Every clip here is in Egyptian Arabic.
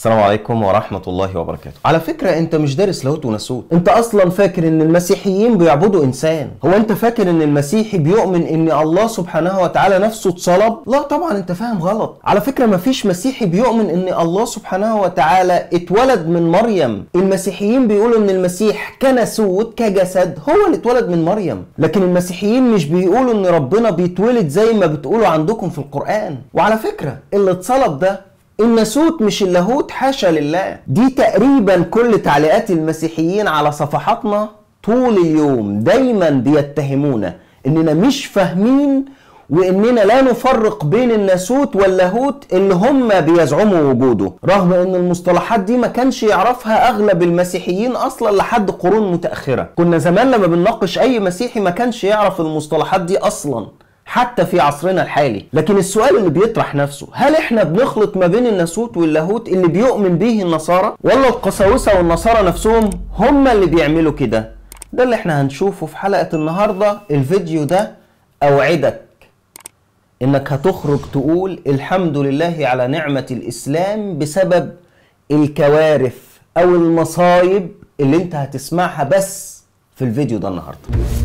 السلام عليكم ورحمة الله وبركاته على فكرة انت مش دارس لاهوت وناسوت انت اصلا فاكر ان المسيحيين بيعبدوا انسان هو انت فاكر ان المسيحي بيؤمن ان الله سبحانه وتعالى نفسه اتصلب لا طبعا انت فاهم غلط على فكرة مفيش مسيحي بيؤمن ان الله سبحانه وتعالى اتولد من مريم المسيحيين بيقولوا ان المسيح كناسوت كجسد هو اللي اتولد من مريم لكن المسيحيين مش بيقولوا ان ربنا بيتولد زي ما بتقولوا عندكم في القرآن وعلى فكرة اللي اتصلب ده الناسوت مش اللاهوت حاشا لله دي تقريبا كل تعليقات المسيحيين على صفحاتنا طول اليوم دايما بيتهمونا اننا مش فاهمين واننا لا نفرق بين الناسوت واللاهوت اللي هم بيزعموا وجوده رغم ان المصطلحات دي ما كانش يعرفها اغلب المسيحيين اصلا لحد قرون متاخره كنا زمان لما بنناقش اي مسيحي ما كانش يعرف المصطلحات دي اصلا حتى في عصرنا الحالي لكن السؤال اللي بيطرح نفسه هل احنا بنخلط ما بين الناسوت واللاهوت اللي بيؤمن به النصارى ولا القساوسه والنصارى نفسهم هم اللي بيعملوا كده ده اللي احنا هنشوفه في حلقه النهارده الفيديو ده اوعدك انك هتخرج تقول الحمد لله على نعمه الاسلام بسبب الكوارث او المصايب اللي انت هتسمعها بس في الفيديو ده النهارده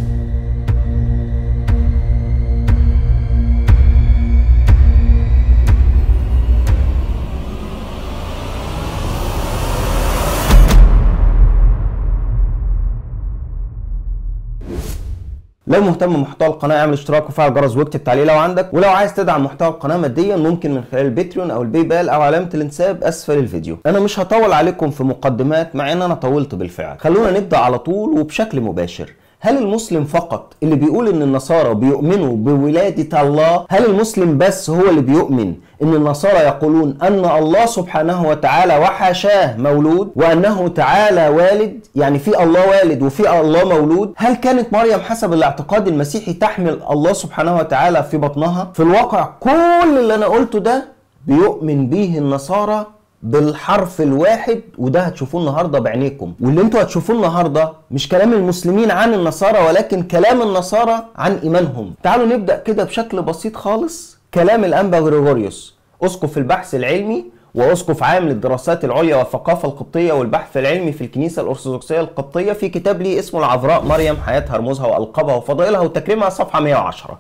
لو مهتم بمحتوى القناه اعمل اشتراك وفعل الجرس واكتب تعليق لو عندك ولو عايز تدعم محتوى القناه ماديا ممكن من خلال الباتريون او الباي بال او علامه الانساب اسفل الفيديو انا مش هطول عليكم في مقدمات مع ان انا طولت بالفعل خلونا نبدا على طول وبشكل مباشر هل المسلم فقط اللي بيقول ان النصارى بيؤمنوا بولادة الله هل المسلم بس هو اللي بيؤمن ان النصارى يقولون ان الله سبحانه وتعالى وحاشاه مولود وانه تعالى والد يعني في الله والد وفي الله مولود هل كانت مريم حسب الاعتقاد المسيحي تحمل الله سبحانه وتعالى في بطنها في الواقع كل اللي انا قلته ده بيؤمن به النصارى بالحرف الواحد وده هتشوفوه النهارده بعينيكم واللي انتوا هتشوفوه النهارده مش كلام المسلمين عن النصارى ولكن كلام النصارى عن ايمانهم تعالوا نبدا كده بشكل بسيط خالص كلام الانبا غريغوريوس اسقف البحث العلمي واسقف عام للدراسات العليا والثقافه القبطيه والبحث العلمي في الكنيسه الارثوذكسيه القبطيه في كتاب ليه اسمه العذراء مريم حياتها رموزها والقابها وفضائلها وتكريمها صفحه 110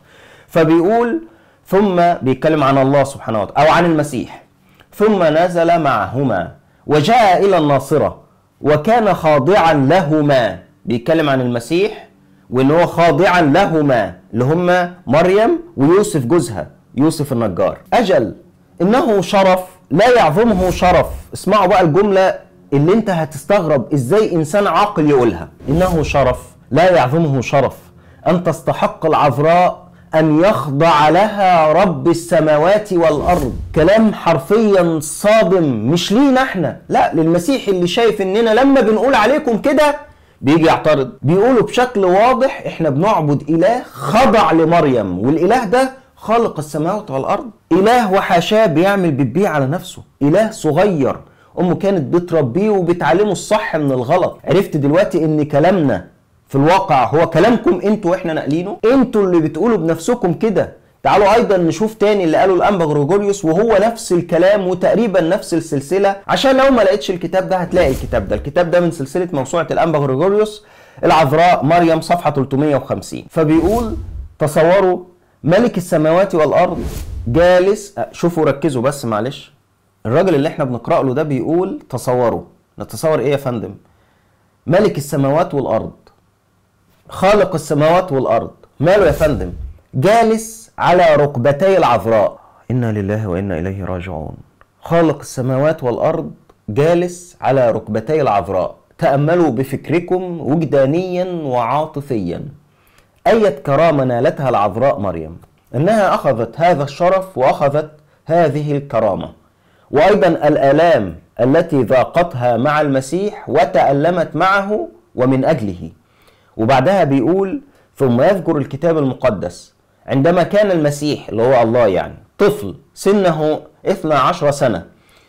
فبيقول ثم بيتكلم عن الله سبحانه وتعالى او عن المسيح ثم نزل معهما وجاء إلى الناصرة وكان خاضعا لهما بيتكلم عن المسيح وإن هو خاضعا لهما اللي هما مريم ويوسف جوزها يوسف النجار أجل إنه شرف لا يعظمه شرف اسمعوا بقى الجملة اللي انت هتستغرب ازاي انسان عاقل يقولها انه شرف لا يعظمه شرف ان تستحق العذراء أن يخضع لها رب السماوات والأرض كلام حرفيا صادم مش لينا احنا لا للمسيح اللي شايف اننا لما بنقول عليكم كده بيجي يعترض بيقولوا بشكل واضح احنا بنعبد إله خضع لمريم والإله ده خالق السماوات والأرض إله وحاشاه بيعمل بتبيه على نفسه إله صغير أمه كانت بتربيه وبتعلمه الصح من الغلط عرفت دلوقتي ان كلامنا في الواقع هو كلامكم انتوا واحنا ناقلينه انتوا اللي بتقولوا بنفسكم كده تعالوا ايضا نشوف تاني اللي قاله الانبا غريغوريوس وهو نفس الكلام وتقريبا نفس السلسله عشان لو ما لقيتش الكتاب ده هتلاقي الكتاب ده الكتاب ده من سلسله موسوعه الانبا غريغوريوس العذراء مريم صفحه 350 فبيقول تصوروا ملك السماوات والارض جالس شوفوا ركزوا بس معلش الراجل اللي احنا بنقرا له ده بيقول تصوروا نتصور ايه يا فندم ملك السماوات والارض خالق السماوات والارض ماله يا فندم جالس على ركبتي العذراء انا لله وانا اليه راجعون خالق السماوات والارض جالس على ركبتي العذراء تاملوا بفكركم وجدانيا وعاطفيا اية كرامه نالتها العذراء مريم انها اخذت هذا الشرف واخذت هذه الكرامه وايضا الالام التي ذاقتها مع المسيح وتالمت معه ومن اجله وبعدها بيقول ثم يذكر الكتاب المقدس عندما كان المسيح اللي هو الله يعني طفل سنه 12 سنة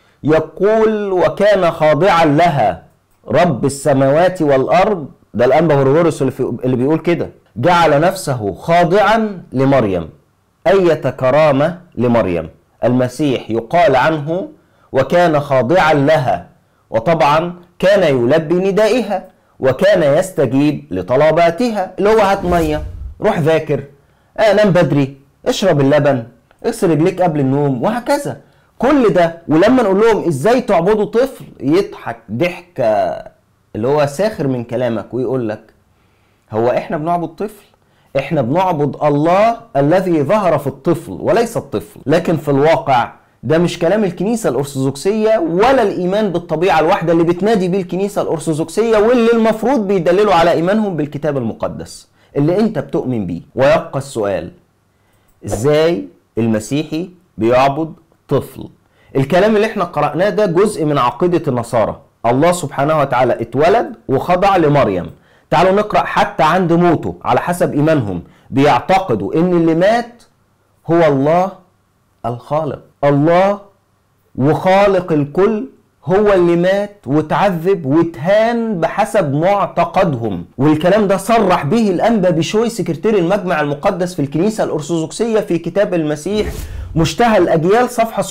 يقول وكان خاضعا لها رب السماوات والأرض ده الأنبا غرغورس اللي, اللي بيقول كده جعل نفسه خاضعا لمريم أية كرامة لمريم المسيح يقال عنه وكان خاضعا لها وطبعا كان يلبي ندائها وكان يستجيب لطلباتها اللي هو هات ميه روح ذاكر آه نام بدري اشرب اللبن اغسل رجليك قبل النوم وهكذا كل ده ولما نقول لهم ازاي تعبدوا طفل يضحك ضحكه اللي هو ساخر من كلامك ويقول لك هو احنا بنعبد طفل احنا بنعبد الله الذي ظهر في الطفل وليس الطفل لكن في الواقع ده مش كلام الكنيسة الأرثوذكسية ولا الإيمان بالطبيعة الواحدة اللي بتنادي بيه الكنيسة الأرثوذكسية واللي المفروض بيدللوا على إيمانهم بالكتاب المقدس اللي أنت بتؤمن بيه ويبقى السؤال إزاي المسيحي بيعبد طفل الكلام اللي احنا قرأناه ده جزء من عقيدة النصارى الله سبحانه وتعالى اتولد وخضع لمريم تعالوا نقرأ حتى عند موته على حسب إيمانهم بيعتقدوا إن اللي مات هو الله الخالق الله وخالق الكل هو اللي مات وتعذب واتهان بحسب معتقدهم والكلام ده صرح به الأنبا بشوي سكرتير المجمع المقدس في الكنيسة الأرثوذكسية في كتاب المسيح مشتهى الأجيال صفحة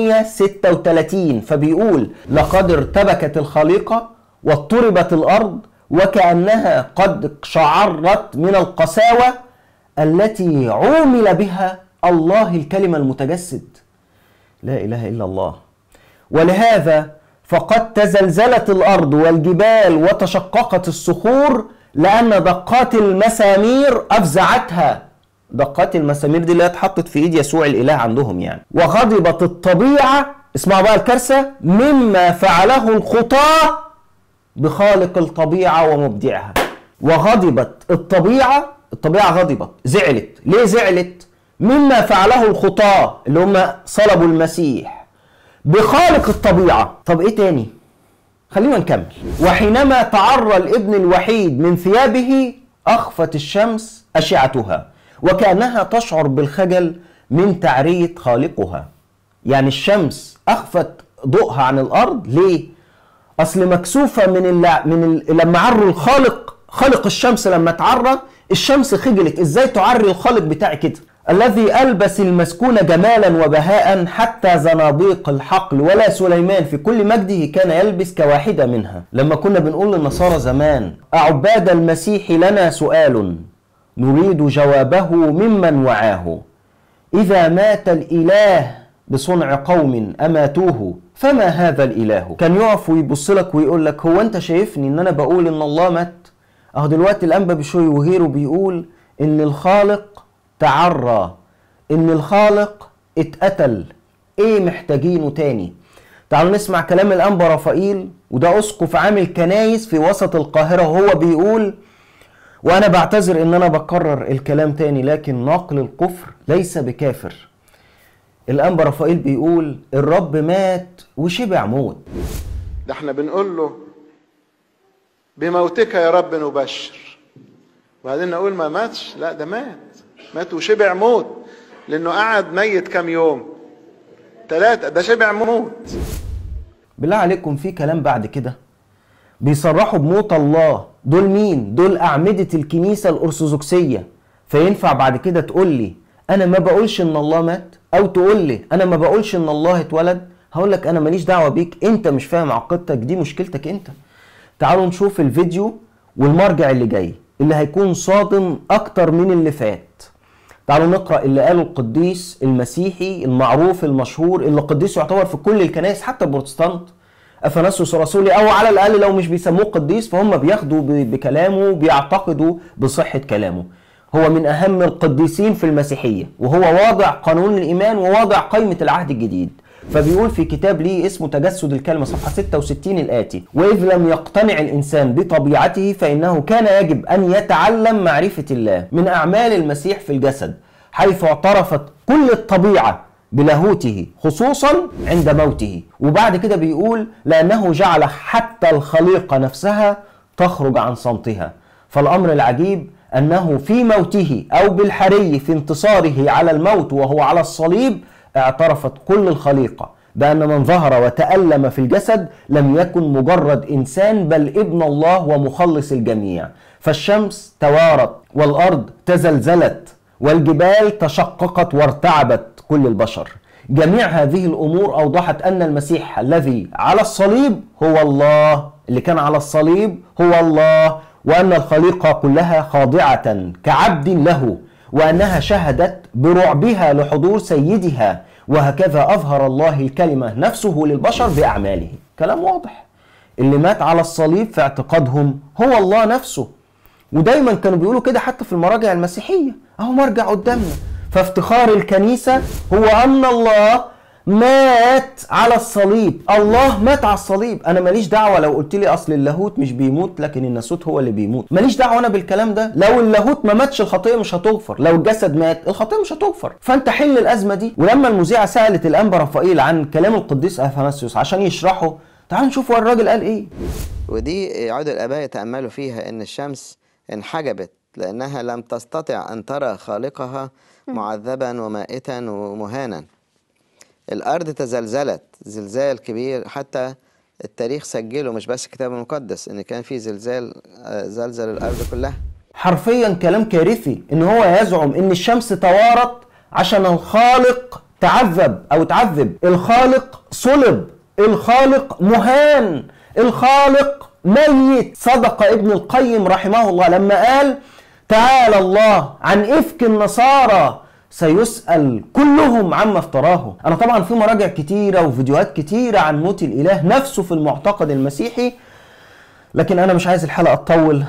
636 فبيقول لقد ارتبكت الخليقة واضطربت الأرض وكأنها قد شعرت من القساوة التي عومل بها الله الكلمة المتجسد لا إله إلا الله ولهذا فقد تزلزلت الأرض والجبال وتشققت الصخور لأن دقات المسامير أفزعتها دقات المسامير دي اللي اتحطت في ايد يسوع الاله عندهم يعني وغضبت الطبيعه اسمعوا بقى الكارثه مما فعله الخطاه بخالق الطبيعه ومبدعها وغضبت الطبيعه الطبيعه غضبت زعلت ليه زعلت مما فعله الخطاه اللي هم صلبوا المسيح بخالق الطبيعه طب ايه تاني خلينا نكمل وحينما تعرى الابن الوحيد من ثيابه اخفت الشمس اشعتها وكانها تشعر بالخجل من تعريه خالقها يعني الشمس اخفت ضوءها عن الارض ليه اصل مكسوفه من اللع... من ال... لما عروا الخالق خالق الشمس لما تعرى الشمس خجلت ازاي تعري الخالق بتاعي كده الذي ألبس المسكون جمالا وبهاء حتى زنابيق الحقل ولا سليمان في كل مجده كان يلبس كواحدة منها لما كنا بنقول للنصارى زمان أعباد المسيح لنا سؤال نريد جوابه ممن وعاه إذا مات الإله بصنع قوم أماتوه فما هذا الإله كان يقف ويبص لك ويقول لك هو أنت شايفني إن أنا بقول إن الله مات أهو دلوقتي الأنبا بشوي وغيره بيقول إن الخالق تعرى إن الخالق اتقتل إيه محتاجينه تاني تعالوا نسمع كلام الأنبا رفائيل وده أسقف عامل كنايس في وسط القاهرة وهو بيقول وانا بعتذر ان انا بكرر الكلام تاني لكن نقل الكفر ليس بكافر الانبا رفائيل بيقول الرب مات وشبع موت ده احنا بنقول له بموتك يا رب نبشر وبعدين نقول ما ماتش لا ده مات مات وشبع موت لانه قعد ميت كام يوم ثلاثة ده شبع موت بالله عليكم في كلام بعد كده بيصرحوا بموت الله دول مين دول أعمدة الكنيسة الأرثوذكسية فينفع بعد كده تقول لي أنا ما بقولش إن الله مات أو تقول لي أنا ما بقولش إن الله اتولد هقول لك أنا ماليش دعوة بيك أنت مش فاهم عقيدتك دي مشكلتك أنت تعالوا نشوف الفيديو والمرجع اللي جاي اللي هيكون صادم أكتر من اللي فات تعالوا نقرأ اللي قاله القديس المسيحي المعروف المشهور اللي قديس يعتبر في كل الكنائس حتى البروتستانت اثناسيوس الرسولي او على الاقل لو مش بيسموه قديس فهم بياخدوا ب- بكلامه بيعتقدوا بصحه كلامه هو من اهم القديسين في المسيحيه وهو واضع قانون الايمان وواضع قائمه العهد الجديد فبيقول في كتاب ليه اسمه تجسد الكلمه صفحه 66 الاتي واذ لم يقتنع الانسان بطبيعته فانه كان يجب ان يتعلم معرفه الله من اعمال المسيح في الجسد حيث اعترفت كل الطبيعه بلاهوته خصوصا عند موته وبعد كده بيقول لأنه جعل حتى الخليقة نفسها تخرج عن صمتها فالأمر العجيب أنه في موته أو بالحري في انتصاره على الموت وهو على الصليب اعترفت كل الخليقة بأن من ظهر وتألم في الجسد لم يكن مجرد إنسان بل ابن الله ومخلص الجميع فالشمس توارت والأرض تزلزلت والجبال تشققت وارتعبت كل البشر جميع هذه الامور اوضحت ان المسيح الذي على الصليب هو الله اللي كان على الصليب هو الله وان الخليقه كلها خاضعه كعبد له وانها شهدت برعبها لحضور سيدها وهكذا اظهر الله الكلمه نفسه للبشر باعماله كلام واضح اللي مات على الصليب في اعتقادهم هو الله نفسه ودايما كانوا بيقولوا كده حتى في المراجع المسيحيه اهو مرجع قدامنا فافتخار الكنيسه هو ان الله مات على الصليب الله مات على الصليب انا ماليش دعوه لو قلت لي اصل اللاهوت مش بيموت لكن الناسوت هو اللي بيموت ماليش دعوه انا بالكلام ده لو اللاهوت ما ماتش الخطيه مش هتغفر لو الجسد مات الخطيه مش هتغفر فانت حل الازمه دي ولما المذيعه سالت الانبا رفائيل عن كلام القديس اثناسيوس عشان يشرحه تعالوا نشوف هو الراجل قال ايه ودي يعود الآباء يتأملوا فيها إن الشمس انحجبت لأنها لم تستطع أن ترى خالقها معذبا ومائتا ومهانا الأرض تزلزلت زلزال كبير حتى التاريخ سجله مش بس الكتاب المقدس إن كان في زلزال آه، زلزل الأرض كلها حرفيا كلام كارثي ان هو يزعم ان الشمس توارت عشان الخالق تعذب او تعذب الخالق صلب الخالق مهان الخالق ميت صدق ابن القيم رحمه الله لما قال تعالى الله عن افك النصارى سيسأل كلهم عما افتراه انا طبعا في مراجع كتيرة وفيديوهات كتيرة عن موت الاله نفسه في المعتقد المسيحي لكن انا مش عايز الحلقة تطول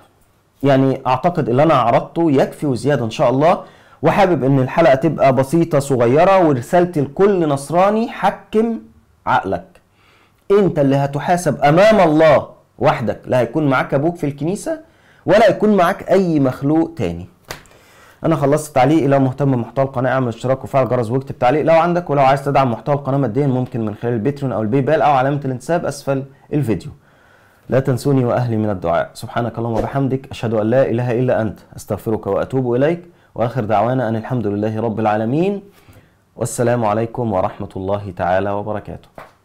يعني اعتقد اللي انا عرضته يكفي وزياده ان شاء الله وحابب ان الحلقه تبقى بسيطه صغيره ورسالتي لكل نصراني حكم عقلك انت اللي هتحاسب امام الله وحدك لا هيكون معاك ابوك في الكنيسه ولا هيكون معاك اي مخلوق تاني انا خلصت تعليقي لو مهتم بمحتوى القناه اعمل اشتراك وفعل الجرس واكتب تعليق لو عندك ولو عايز تدعم محتوى القناه ماديا ممكن من خلال البيتريون او الباي بال او علامه الانساب اسفل الفيديو لا تنسوني واهلي من الدعاء سبحانك اللهم وبحمدك اشهد ان لا اله الا انت استغفرك واتوب اليك واخر دعوانا ان الحمد لله رب العالمين والسلام عليكم ورحمه الله تعالى وبركاته